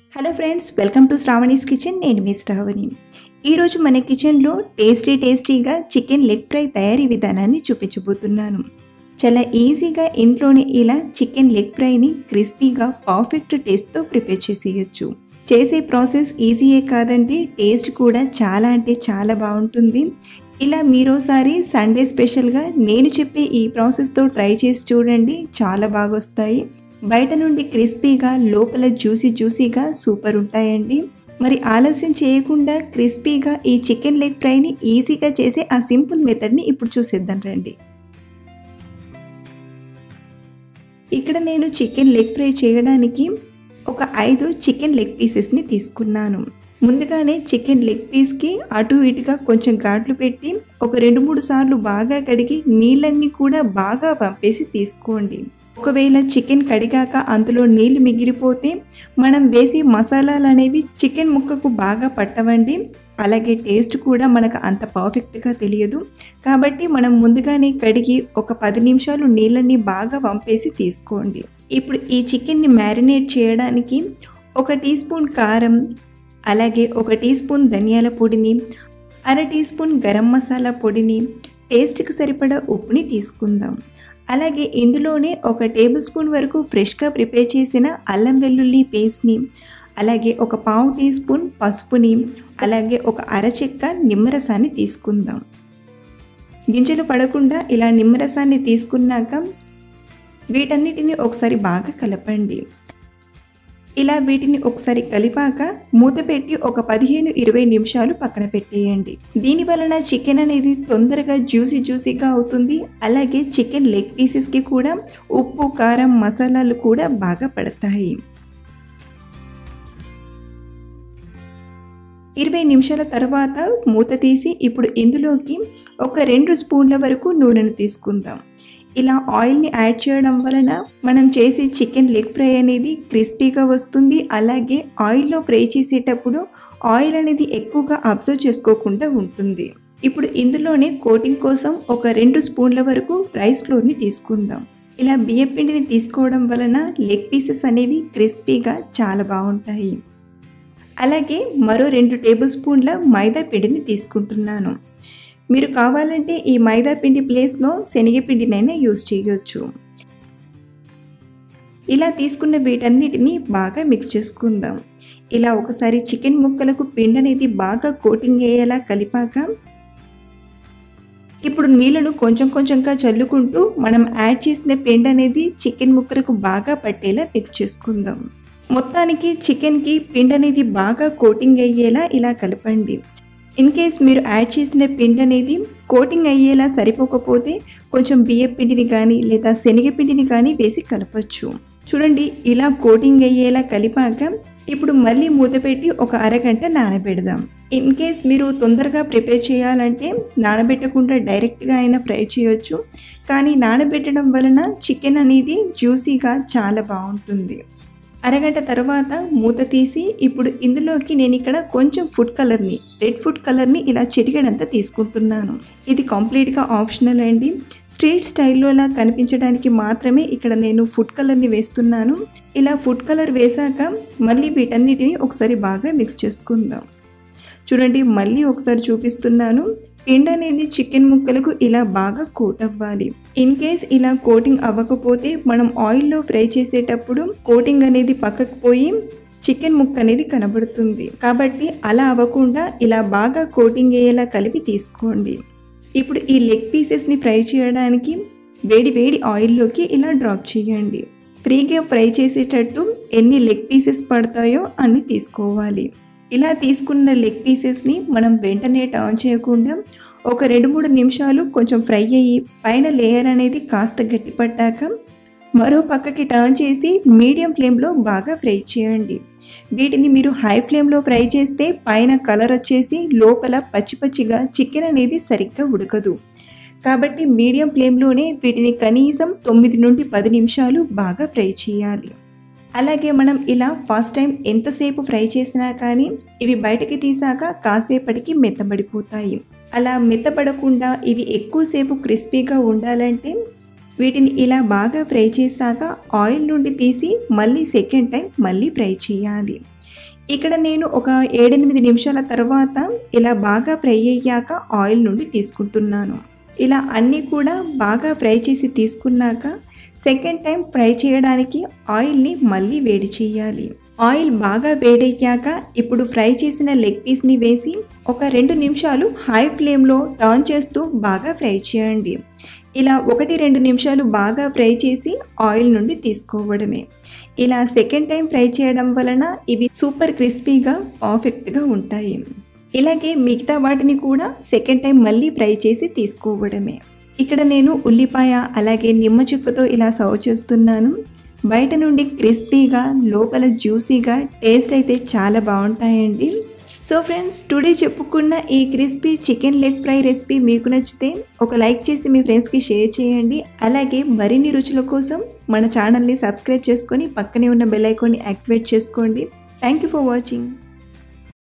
hello friends welcome to Sravani's kitchen నేను మీ శ్రావణి ఈరోజు మన కిచెన్లో టేస్టీ టేస్టీగా చికెన్ లెగ్ ఫ్రై తయారీ విధానాన్ని చూపించబోతున్నాను చాలా ఈజీగా ఇంట్లోనే ఇలా చికెన్ లెగ్ ఫ్రైని క్రిస్పీగా పర్ఫెక్ట్ టేస్ట్తో ప్రిపేర్ చేసేయచ్చు చేసే ప్రాసెస్ ఈజీయే కాదండి టేస్ట్ కూడా చాలా అంటే చాలా బాగుంటుంది ఇలా మీరోసారి సండే స్పెషల్గా నేను చెప్పే ఈ ప్రాసెస్తో ట్రై చేసి చూడండి చాలా బాగా వస్తాయి బయట నుండి క్రిస్పీగా లోపల జ్యూసీ జ్యూసీగా సూపర్ ఉంటాయండి మరి ఆలస్యం చేయకుండా క్రిస్పీగా ఈ చికెన్ లెగ్ ఫ్రైని ఈజీగా చేసే ఆ సింపుల్ మెథడ్ని ఇప్పుడు చూసేద్దాం రండి ఇక్కడ నేను చికెన్ లెగ్ ఫ్రై చేయడానికి ఒక ఐదు చికెన్ లెగ్ పీసెస్ని తీసుకున్నాను ముందుగానే చికెన్ లెగ్ పీస్కి అటు ఇటుగా కొంచెం ఘాట్లు పెట్టి ఒక రెండు మూడు సార్లు బాగా కడిగి నీళ్ళన్నీ కూడా బాగా పంపేసి తీసుకోండి ఒకవేళ చికెన్ కడిగాక అందులో నీళ్లు మిగిలిపోతే మనం వేసి మసాలాలు అనేవి చికెన్ ముక్కకు బాగా పట్టవండి అలాగే టేస్ట్ కూడా మనకు అంత పర్ఫెక్ట్గా తెలియదు కాబట్టి మనం ముందుగానే కడిగి ఒక పది నిమిషాలు నీళ్ళని బాగా పంపేసి తీసుకోండి ఇప్పుడు ఈ చికెన్ని మ్యారినేట్ చేయడానికి ఒక టీ స్పూన్ కారం అలాగే ఒక టీ స్పూన్ ధనియాల పొడిని అర టీ స్పూన్ గరం మసాలా పొడిని టేస్ట్కి సరిపడా ఉప్పుని తీసుకుందాం అలాగే ఇందులోనే ఒక టేబుల్ స్పూన్ వరకు ఫ్రెష్గా ప్రిపేర్ చేసిన అల్లం వెల్లుల్లి పేస్ట్ని అలాగే ఒక పావు టీ స్పూన్ పసుపుని అలాగే ఒక అరచెక్క నిమ్మరసాన్ని తీసుకుందాం గింజలు పడకుండా ఇలా నిమ్మరసాన్ని తీసుకున్నాక వీటన్నిటిని ఒకసారి బాగా కలపండి ఇలా వీటిని ఒకసారి కలిపాక మూత పెట్టి ఒక పదిహేను ఇరవై నిమిషాలు పక్కన పెట్టేయండి దీని వలన చికెన్ అనేది తొందరగా జ్యూసీ జ్యూసీగా అవుతుంది అలాగే చికెన్ లెగ్ పీసెస్కి కూడా ఉప్పు కారం మసాలాలు కూడా బాగా పడతాయి ఇరవై నిమిషాల తర్వాత మూత తీసి ఇప్పుడు ఇందులోకి ఒక రెండు స్పూన్ల వరకు నూనెను తీసుకుందాం ఇలా ఆయిల్ని యాడ్ చేయడం వలన మనం చేసే చికెన్ లెగ్ ఫ్రై అనేది క్రిస్పీగా వస్తుంది అలాగే ఆయిల్లో ఫ్రై చేసేటప్పుడు ఆయిల్ అనేది ఎక్కువగా అబ్జర్వ్ చేసుకోకుండా ఉంటుంది ఇప్పుడు ఇందులోనే కోటింగ్ కోసం ఒక రెండు స్పూన్ల వరకు రైస్ ఫ్లోర్ని తీసుకుందాం ఇలా బియ్యం పిండిని తీసుకోవడం వలన లెగ్ పీసెస్ అనేవి క్రిస్పీగా చాలా బాగుంటాయి అలాగే మరో రెండు టేబుల్ స్పూన్ల మైదా పిండిని తీసుకుంటున్నాను మీరు కావాలంటే ఈ మైదా పిండి ప్లేస్లో శనగపిండినైనా యూజ్ చేయొచ్చు ఇలా తీసుకున్న వీటన్నిటిని బాగా మిక్స్ చేసుకుందాం ఇలా ఒకసారి చికెన్ ముక్కలకు పిండి అనేది బాగా కోటింగ్ అయ్యేలా కలిపాక ఇప్పుడు నీళ్ళను కొంచెం కొంచెంగా చల్లుకుంటూ మనం యాడ్ చేసిన పిండి అనేది చికెన్ ముక్కలకు బాగా పట్టేలా మిక్స్ చేసుకుందాం మొత్తానికి చికెన్కి పిండి అనేది బాగా కోటింగ్ అయ్యేలా ఇలా కలపండి ఇన్ కేస్ మీరు యాడ్ చేసిన పిండి అనేది కోటింగ్ అయ్యేలా సరిపోకపోతే కొంచెం బియ్య పిండిని కానీ లేదా శనగపిండిని కానీ వేసి కలపచ్చు చూడండి ఇలా కోటింగ్ అయ్యేలా కలిపాక ఇప్పుడు మళ్ళీ మూత పెట్టి ఒక అరగంట నానబెడదాం ఇన్ కేస్ మీరు తొందరగా ప్రిపేర్ చేయాలంటే నానబెట్టకుండా డైరెక్ట్గా అయినా ఫ్రై చేయొచ్చు కానీ నానబెట్టడం వలన చికెన్ అనేది జ్యూసీగా చాలా బాగుంటుంది అరగంట తర్వాత మూత తీసి ఇప్పుడు ఇందులోకి నేను ఇక్కడ కొంచెం ఫుడ్ కలర్ని రెడ్ ఫుడ్ కలర్ని ఇలా చిటికెడంతా తీసుకుంటున్నాను ఇది కంప్లీట్గా ఆప్షనల్ అండి స్ట్రీట్ స్టైల్లోలా కనిపించడానికి మాత్రమే ఇక్కడ నేను ఫుడ్ కలర్ని వేస్తున్నాను ఇలా ఫుడ్ కలర్ వేశాక మళ్ళీ వీటన్నిటిని ఒకసారి బాగా మిక్స్ చేసుకుందాం చూడండి మళ్ళీ ఒకసారి చూపిస్తున్నాను పిండి అనేది చికెన్ ముక్కలకు ఇలా బాగా కోట్ అవ్వాలి ఇన్ కేస్ ఇలా కోటింగ్ అవ్వకపోతే మనం ఆయిల్లో ఫ్రై చేసేటప్పుడు కోటింగ్ అనేది పక్కకు పోయి చికెన్ ముక్క అనేది కనబడుతుంది కాబట్టి అలా అవ్వకుండా ఇలా బాగా కోటింగ్ అయ్యేలా కలిపి తీసుకోండి ఇప్పుడు ఈ లెగ్ పీసెస్ని ఫ్రై చేయడానికి వేడి వేడి ఆయిల్లోకి ఇలా డ్రాప్ చేయండి ఫ్రీగా ఫ్రై చేసేటట్టు ఎన్ని లెగ్ పీసెస్ పడతాయో అన్ని తీసుకోవాలి ఇలా తీసుకున్న లెగ్ పీసెస్ని మనం వెంటనే టర్న్ చేయకుండా ఒక రెండు మూడు నిమిషాలు కొంచెం ఫ్రై అయ్యి పైన లేయర్ అనేది కాస్త గట్టిపట్టాక మరో పక్కకి టర్న్ చేసి మీడియం ఫ్లేమ్లో బాగా ఫ్రై చేయండి వీటిని మీరు హై ఫ్లేమ్లో ఫ్రై చేస్తే పైన కలర్ వచ్చేసి లోపల పచ్చి పచ్చిగా చికెన్ అనేది సరిగ్గా ఉడకదు కాబట్టి మీడియం ఫ్లేమ్లోనే వీటిని కనీసం తొమ్మిది నుండి పది నిమిషాలు బాగా ఫ్రై చేయాలి అలాగే మనం ఇలా ఫస్ట్ టైం ఎంతసేపు ఫ్రై చేసినా కానీ ఇవి బయటకి తీసాక కాసేపటికి మెత్తబడిపోతాయి అలా మెత్తపడకుండా ఇవి ఎక్కువసేపు క్రిస్పీగా ఉండాలంటే వీటిని ఇలా బాగా ఫ్రై చేశాక ఆయిల్ నుండి తీసి మళ్ళీ సెకండ్ టైం మళ్ళీ ఫ్రై చేయాలి ఇక్కడ నేను ఒక ఏడెనిమిది నిమిషాల తర్వాత ఇలా బాగా ఫ్రై అయ్యాక ఆయిల్ నుండి తీసుకుంటున్నాను ఇలా అన్నీ కూడా బాగా ఫ్రై చేసి తీసుకున్నాక సెకండ్ టైం ఫ్రై చేయడానికి ఆయిల్ని మళ్ళీ వేడి చేయాలి ఆయిల్ బాగా వేడెక్కాక ఇప్పుడు ఫ్రై చేసిన లెగ్ పీస్ని వేసి ఒక రెండు నిమిషాలు హై ఫ్లేమ్లో టర్న్ చేస్తూ బాగా ఫ్రై చేయండి ఇలా ఒకటి రెండు నిమిషాలు బాగా ఫ్రై చేసి ఆయిల్ నుండి తీసుకోవడమే ఇలా సెకండ్ టైం ఫ్రై చేయడం వలన ఇవి సూపర్ క్రిస్పీగా పర్ఫెక్ట్గా ఉంటాయి ఇలాగే మిగతా వాటిని కూడా సెకండ్ టైం మళ్ళీ ఫ్రై చేసి తీసుకోవడమే ఇక్కడ నేను ఉల్లిపాయ అలాగే నిమ్మ చెక్కతో ఇలా సర్వ్ చేస్తున్నాను బయట నుండి క్రిస్పీగా లోపల జ్యూసీగా టేస్ట్ అయితే చాలా బాగుంటాయండి సో ఫ్రెండ్స్ టుడే చెప్పుకున్న ఈ crispy chicken leg fry recipe మీకు నచ్చితే ఒక లైక్ చేసి మీ ఫ్రెండ్స్కి షేర్ చేయండి అలాగే మరిన్ని రుచుల కోసం మన ఛానల్ని సబ్స్క్రైబ్ చేసుకొని పక్కనే ఉన్న బెల్ ఐకాన్ని యాక్టివేట్ చేసుకోండి థ్యాంక్ యూ ఫర్ వాచింగ్